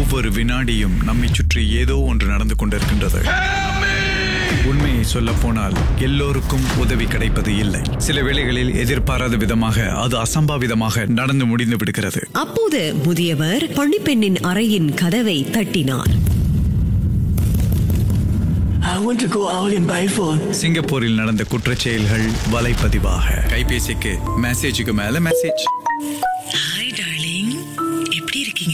ஒவ்வொரு வினாடியும் நம்மை சுற்றி ஏதோ ஒன்று நடந்து கொண்டிருக்கின்றது உண்மையை சொல்ல போனால் எல்லோருக்கும் உதவி கிடைப்பது இல்லை சில வேளைகளில் எதிர்பாராத விதமாக அது அசம்பாவிதமாக நடந்து முடிந்து விடுகிறது அப்போது முதியவர் பணிப்பெண்ணின் அறையின் கதவை தட்டினார் I want to go out in Biford. சிங்கப்பூரில் நடந்த குற்றச் செயல்கள் வலைப்பதிவாக கைபேசிக்கு மெசேஜுக்கு மேல மெசேஜ் ஹாய் டார்லிங் எப்படி இருக்கீங்க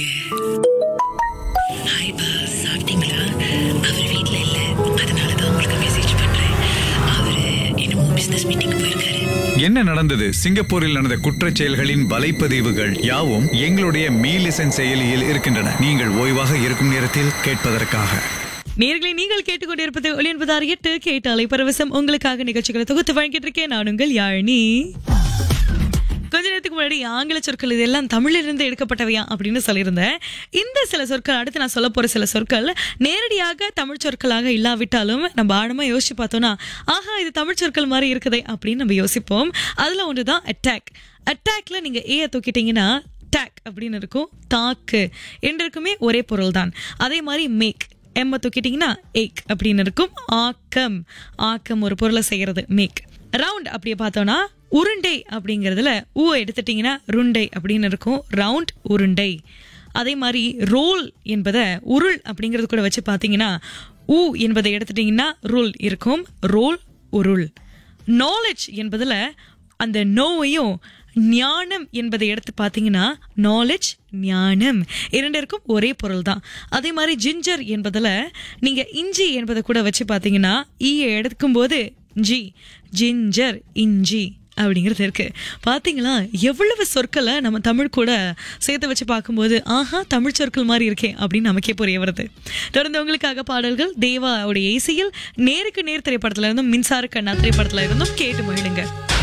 ஹாய் பா சாப்பிட்டீங்களா அவர் வீட்ல இல்ல அதனால தான் உங்களுக்கு மெசேஜ் பண்றேன் அவரு என்னமோ பிசினஸ் மீட்டிங் போயிருக்காரு என்ன நடந்தது சிங்கப்பூரில் நடந்த குற்றச் செயல்களின் வலைப்பதிவுகள் யாவும் எங்களுடைய மீலிசன் செயலியில் இருக்கின்றன நீங்கள் ஓய்வாக இருக்கும் நேரத்தில் கேட்பதற்காக நேர்களை நீங்கள் கேட்டுக்கொண்டிருப்பது ஒளியன்பதார் எட்டு கேட்டாலை பரவசம் உங்களுக்காக நிகழ்ச்சிகளை தொகுத்து வழங்கிட்டு இருக்கேன் நான் உங்கள் யாழினி கொஞ்ச நேரத்துக்கு முன்னாடி ஆங்கில சொற்கள் இதெல்லாம் தமிழிலிருந்து எடுக்கப்பட்டவையா அப்படின்னு சொல்லியிருந்தேன் இந்த சில சொற்கள் அடுத்து நான் சொல்ல போற சில சொற்கள் நேரடியாக தமிழ் சொற்களாக இல்லாவிட்டாலும் நம்ம ஆழமா யோசிச்சு பார்த்தோம்னா ஆஹா இது தமிழ் சொற்கள் மாதிரி இருக்குதே அப்படின்னு நம்ம யோசிப்போம் அதுல ஒன்றுதான் அட்டாக் அட்டாக்ல நீங்க ஏ தூக்கிட்டீங்கன்னா டேக் அப்படின்னு இருக்கும் தாக்கு என்றுக்குமே ஒரே பொருள் தான் அதே மாதிரி மேக் எம்ம தூக்கிட்டீங்கன்னா ஏக் அப்படின்னு இருக்கும் ஆக்கம் ஆக்கம் ஒரு பொருளை செய்யறது மேக் ரவுண்ட் அப்படியே பார்த்தோம்னா உருண்டை அப்படிங்கிறதுல ஊ எடுத்துட்டீங்கன்னா ருண்டை அப்படின்னு இருக்கும் ரவுண்ட் உருண்டை அதே மாதிரி ரோல் என்பதை உருள் அப்படிங்கிறது கூட வச்சு பார்த்தீங்கன்னா ஊ என்பதை எடுத்துட்டீங்கன்னா ருள் இருக்கும் ரோல் உருள் நாலேஜ் என்பதுல அந்த நோவையும் ஞானம் என்பதை எடுத்து பார்த்தீங்கன்னா நாலேஜ் ஞானம் இரண்டிற்கும் ஒரே பொருள் தான் அதே மாதிரி ஜிஞ்சர் என்பதுல நீங்க இஞ்சி என்பதை கூட வச்சு பார்த்தீங்கன்னா ஈயை எடுக்கும்போது ஜி ஜிஞ்சர் இஞ்சி அப்படிங்கிறது இருக்கு பாத்தீங்களா எவ்வளவு சொற்களை நம்ம தமிழ் கூட சேர்த்து வச்சு பார்க்கும்போது ஆஹா தமிழ் சொற்கள் மாதிரி இருக்கே அப்படின்னு நமக்கே புரிய வருது தொடர்ந்து உங்களுக்காக பாடல்கள் தேவாவுடைய இசையில் நேருக்கு நேர் திரைப்படத்துல இருந்தும் மின்சார கண்ணா திரைப்படத்துல இருந்தும் கேட்டு மகிழுங்க